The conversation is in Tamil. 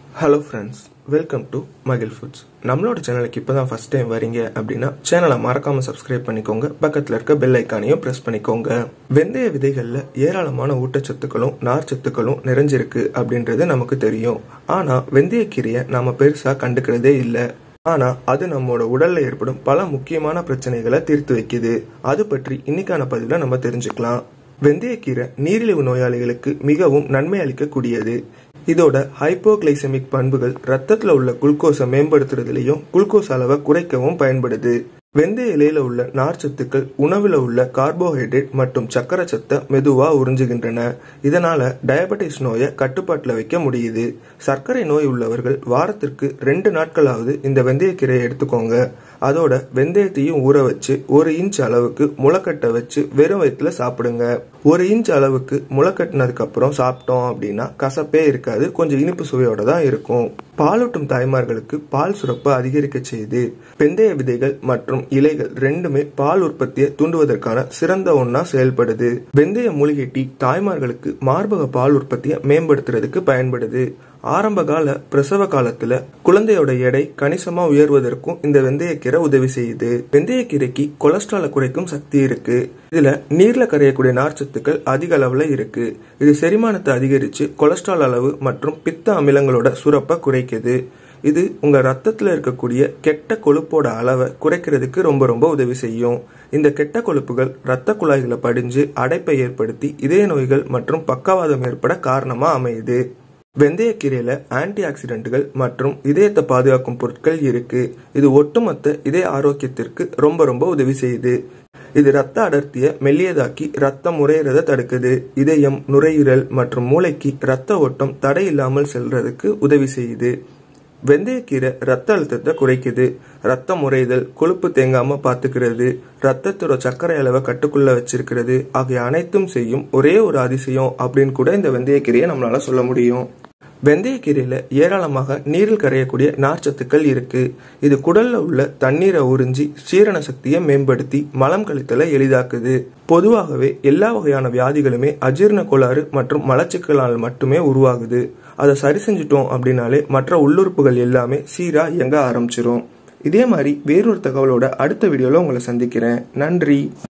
ஹலோ ஃப்ரெண்ட்ஸ் வெல்கம் டு மகிழ் ஃபுட்ஸ் நம்மளோட சேனலுக்கு இப்போ தான் ஃபஸ்ட் டைம் வரீங்க அப்படின்னா சேனலை மறக்காம சப்ஸ்கிரைப் பண்ணிக்கோங்க பக்கத்தில் இருக்க பெல் ஐக்கானையும் ப்ரெஸ் பண்ணிக்கோங்க வெந்தய விதைகளில் ஏராளமான ஊட்டச்சத்துக்களும் நார்ச்சத்துக்களும் நிறைஞ்சிருக்கு அப்படின்றது நமக்கு தெரியும் ஆனால் வெந்தயக்கீரையை நாம பெருசாக கண்டுக்கிறதே இல்லை ஆனா அது நம்மளோட உடல்ல ஏற்படும் பல முக்கியமான பிரச்சனைகளை தீர்த்து வைக்குது அது பற்றி இன்னைக்கான பதிவில் நம்ம தெரிஞ்சுக்கலாம் வெந்தயக்கீரை நீரிழிவு நோயாளிகளுக்கு மிகவும் நன்மை அளிக்கக்கூடியது இதோட ஹைப்போகிளைசமிக் பண்புகள் ரத்தத்துல உள்ள குளுக்கோஸை மேம்படுத்துறதுலயும் குளுக்கோஸ் அளவை குறைக்கவும் பயன்படுது வெந்தய இலையில உள்ள நார்ச்சத்துக்கள் உணவுல உள்ள கார்போஹைட்ரேட் மற்றும் சக்கரை சத்தை மெதுவா உறிஞ்சுகின்றன இதனால டயபெட்டிஸ் நோயை கட்டுப்பாட்டுல வைக்க முடியுது சர்க்கரை நோய் உள்ளவர்கள் வாரத்திற்கு ரெண்டு நாட்களாவது இந்த வெந்தயக்கீரையை எடுத்துக்கோங்க அதோட வெந்தயத்தையும் ஊற வச்சு ஒரு இன்ச் அளவுக்கு முளைக்கட்டை வச்சு வெறும் வயிற்றுல சாப்பிடுங்க ஒரு இன்ச் அளவுக்கு முளைக்கட்டினதுக்கு அப்புறம் சாப்பிட்டோம் அப்படின்னா கசப்பே இருக்காது கொஞ்சம் இனிப்பு சுவையோட தான் இருக்கும் பாலூட்டும் தாய்மார்களுக்கு பால் சுரப்பு அதிகரிக்க செய்து வெந்தய விதைகள் மற்றும் இலைகள் ரெண்டுமே பால் உற்பத்தியை தூண்டுவதற்கான சிறந்த ஒன்னா செயல்படுது வெந்தய மூலிகை டீ தாய்மார்களுக்கு மார்பக பால் உற்பத்தியை மேம்படுத்துறதுக்கு பயன்படுது ஆரம்ப கால பிரசவ காலத்துல குழந்தையோட எடை கணிசமா உயர்வதற்கும் இந்த வெந்தயக்கீரை உதவி செய்யுது வெந்தயக்கீரைக்கு கொலஸ்ட்ராலை குறைக்கும் சக்தி இருக்கு இதுல நீர்ல கரையக்கூடிய நார்ச்சத்துக்கள் அதிக அளவுல இருக்கு இது செரிமானத்தை அதிகரிச்சு கொலஸ்ட்ரால் அளவு மற்றும் பித்த அமிலங்களோட சுரப்பை குறைக்குது இது உங்க ரத்தத்துல இருக்கக்கூடிய கெட்ட கொழுப்போட அளவை குறைக்கிறதுக்கு ரொம்ப ரொம்ப உதவி செய்யும் இந்த கெட்ட கொழுப்புகள் ரத்த குழாய்களை படிஞ்சு அடைப்பை ஏற்படுத்தி இதய நோய்கள் மற்றும் பக்கவாதம் ஏற்பட காரணமா அமையுது வெந்தயக்கீரையில ஆன்டி ஆக்சிடென்ட்கள் மற்றும் இதயத்தை பாதுகாக்கும் பொருட்கள் இருக்கு இது ஒட்டுமொத்த இதய ஆரோக்கியத்திற்கு ரொம்ப ரொம்ப உதவி செய்யுது இது ரத்த அடர்த்தியை மெல்லியதாக்கி ரத்தம் உறையிறத தடுக்குது இதயம் நுரையீரல் மற்றும் மூளைக்கு ரத்த ஓட்டம் தடை இல்லாமல் செல்றதுக்கு உதவி செய்யுது வெந்தயக்கீரை ரத்த அழுத்தத்தை குறைக்குது ரத்தம் உறைதல் கொழுப்பு தேங்காம பாத்துக்கிறது ரத்தத்தோட சர்க்கரை அளவை கட்டுக்குள்ள வச்சிருக்கிறது ஆகிய அனைத்தும் செய்யும் ஒரே ஒரு அதிசயம் அப்படின்னு கூட இந்த வெந்தயக்கீரையை நம்மளால சொல்ல முடியும் வெந்தயக்கீரையில ஏராளமாக நீரில் கரையக்கூடிய நார்ச்சத்துக்கள் இருக்கு இது குடல்ல உள்ள தண்ணீரை உறிஞ்சி சீரண சக்தியை மேம்படுத்தி மலம் கழித்தலை எளிதாக்குது பொதுவாகவே எல்லா வகையான வியாதிகளுமே அஜீரண கோளாறு மற்றும் மலச்சிக்கலால் மட்டுமே உருவாகுது அதை சரி செஞ்சுட்டோம் அப்படின்னாலே மற்ற உள்ளுறுப்புகள் எல்லாமே சீரா இயங்க ஆரம்பிச்சிரும் இதே மாதிரி வேறொரு தகவலோட அடுத்த வீடியோல உங்களை சந்திக்கிறேன் நன்றி